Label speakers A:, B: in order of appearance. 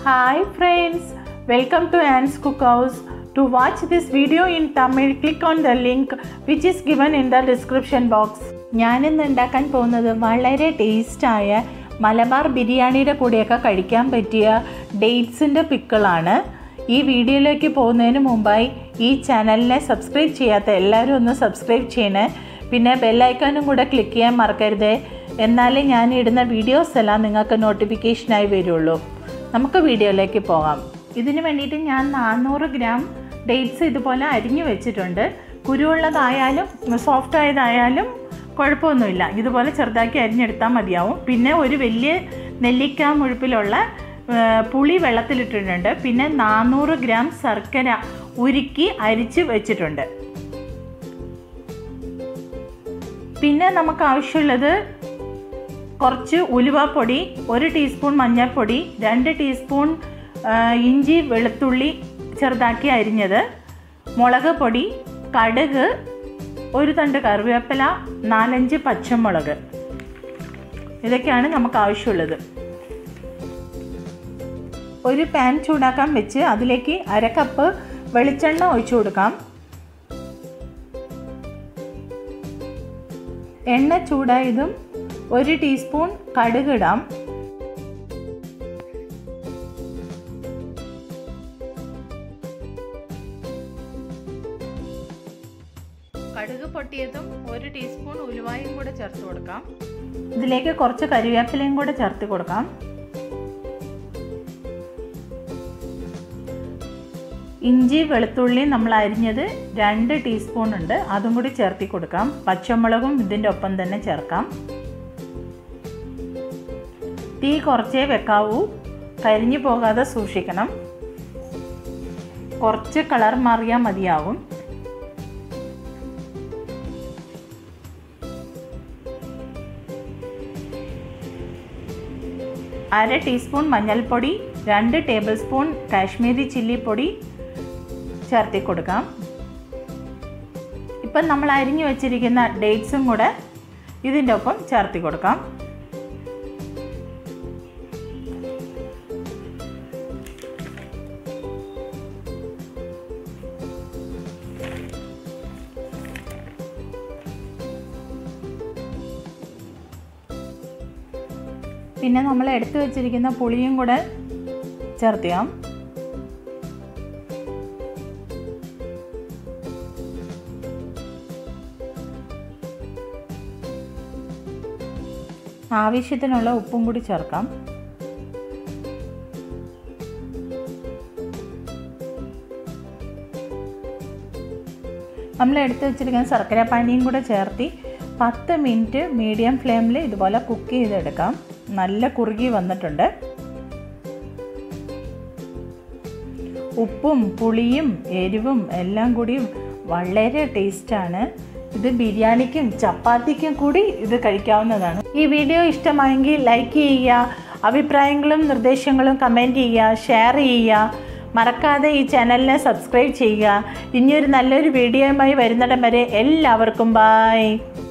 A: Hi friends, welcome to Anne's Cookhouse. To watch this video in Tamil, click on the link which is given in the description box. ഞാനിന്ന് ഉണ്ടാക്കാൻ പോകുന്നത് വളരെ ടേസ്റ്റായ മലബാർ ബിരിയാണിയുടെ കൂടെയൊക്കെ കഴിക്കാൻ പറ്റിയ ഡേറ്റ്സിൻ്റെ പിക്കിളാണ് ഈ വീഡിയോയിലേക്ക് പോകുന്നതിന് മുമ്പായി ഈ ചാനലിനെ സബ്സ്ക്രൈബ് ചെയ്യാത്ത എല്ലാവരും ഒന്ന് സബ്സ്ക്രൈബ് ചെയ്യണേ പിന്നെ ബെല്ലൈക്കനും കൂടെ ക്ലിക്ക് ചെയ്യാൻ മറക്കരുത് എന്നാലേ ഞാൻ ഇടുന്ന വീഡിയോസ് എല്ലാം നിങ്ങൾക്ക് നോട്ടിഫിക്കേഷനായി വരുള്ളൂ നമുക്ക് വീഡിയോയിലേക്ക് പോകാം ഇതിന് വേണ്ടിയിട്ട് ഞാൻ നാനൂറ് ഗ്രാം ഡേറ്റ്സ് ഇതുപോലെ അരിഞ്ഞു വെച്ചിട്ടുണ്ട് കുരുവുള്ളതായാലും സോഫ്റ്റ് ആയതായാലും കുഴപ്പമൊന്നുമില്ല ഇതുപോലെ ചെറുതാക്കി അരിഞ്ഞെടുത്താൽ മതിയാവും പിന്നെ ഒരു വലിയ നെല്ലിക്ക മുഴുപ്പിലുള്ള ആ, പുളി വെള്ളത്തിലിട്ടിട്ടുണ്ട് പിന്നെ നാനൂറ് ഗ്രാം ശർക്കര ഉരുക്കി അരിച്ച് വെച്ചിട്ടുണ്ട് പിന്നെ നമുക്ക് ആവശ്യമുള്ളത് കുറച്ച് ഉലുവാപ്പൊടി ഒരു ടീസ്പൂൺ മഞ്ഞൾപ്പൊടി രണ്ട് ടീസ്പൂൺ ആ, ഇഞ്ചി വെളുത്തുള്ളി ചെറുതാക്കി അരിഞ്ഞത് മുളക് പൊടി കടുക് ഒരു തണ്ട് കറിവേപ്പില നാലഞ്ച് പച്ചമുളക് ഇതൊക്കെയാണ് നമുക്ക് ആവശ്യമുള്ളത് ഒരു പാൻ ചൂടാക്കാൻ വെച്ച് അതിലേക്ക് അര കപ്പ് വെളിച്ചെണ്ണ ഒഴിച്ചു കൊടുക്കാം എണ്ണ ചൂടായതും ഒരു ടീസ്പൂൺ കടുക് ഇടാം കടുക് പൊട്ടിയതും ഒരു ടീസ്പൂൺ ഉലുവായും കൂടെ ചേർത്ത് കൊടുക്കാം ഇതിലേക്ക് കുറച്ച് കരിവേപ്പിലയും കൂടെ ചേർത്ത് കൊടുക്കാം ഇഞ്ചി വെളുത്തുള്ളി നമ്മൾ അരിഞ്ഞത് രണ്ട് ടീസ്പൂൺ ഉണ്ട് അതും കൂടി ചേർത്തി കൊടുക്കാം പച്ചമുളകും ഇതിൻ്റെ ഒപ്പം തന്നെ ചേർക്കാം തീ കുറച്ചേ വെക്കാവൂ കരിഞ്ഞു പോകാതെ സൂക്ഷിക്കണം കുറച്ച് കളർ മാറിയാൽ മതിയാവും അര ടീസ്പൂൺ മഞ്ഞൾപ്പൊടി രണ്ട് ടേബിൾ സ്പൂൺ കാശ്മീരി ചില്ലി പൊടി ചേർത്തി കൊടുക്കാം ഇപ്പം നമ്മൾ അരിഞ്ഞു വെച്ചിരിക്കുന്ന ഡേറ്റ്സും കൂടെ ഇതിൻ്റെ ഒപ്പം ചേർത്തി കൊടുക്കാം പിന്നെ നമ്മൾ എടുത്തു വെച്ചിരിക്കുന്ന പുളിയും കൂടെ ചേർത്തിയാം ആവശ്യത്തിനുള്ള ഉപ്പും കൂടി ചേർക്കാം നമ്മൾ എടുത്ത് വെച്ചിരിക്കുന്ന ശർക്കര പാനിയും കൂടെ ചേർത്തി പത്ത് മിനിറ്റ് മീഡിയം ഫ്ലെയിമിൽ ഇതുപോലെ കുക്ക് ചെയ്തെടുക്കാം നല്ല കുറുകി വന്നിട്ടുണ്ട് ഉപ്പും പുളിയും എരിവും എല്ലാം കൂടി വളരെ ടേസ്റ്റാണ് ഇത് ബിരിയാണിക്കും ചപ്പാത്തിക്കും കൂടി ഇത് കഴിക്കാവുന്നതാണ് ഈ വീഡിയോ ഇഷ്ടമായെങ്കിൽ ലൈക്ക് ചെയ്യുക അഭിപ്രായങ്ങളും നിർദ്ദേശങ്ങളും കമൻറ്റ് ചെയ്യുക ഷെയർ ചെയ്യുക മറക്കാതെ ഈ ചാനലിനെ സബ്സ്ക്രൈബ് ചെയ്യുക ഇനിയൊരു നല്ലൊരു വീഡിയോയുമായി വരുന്നിടം വരെ എല്ലാവർക്കും ബായ്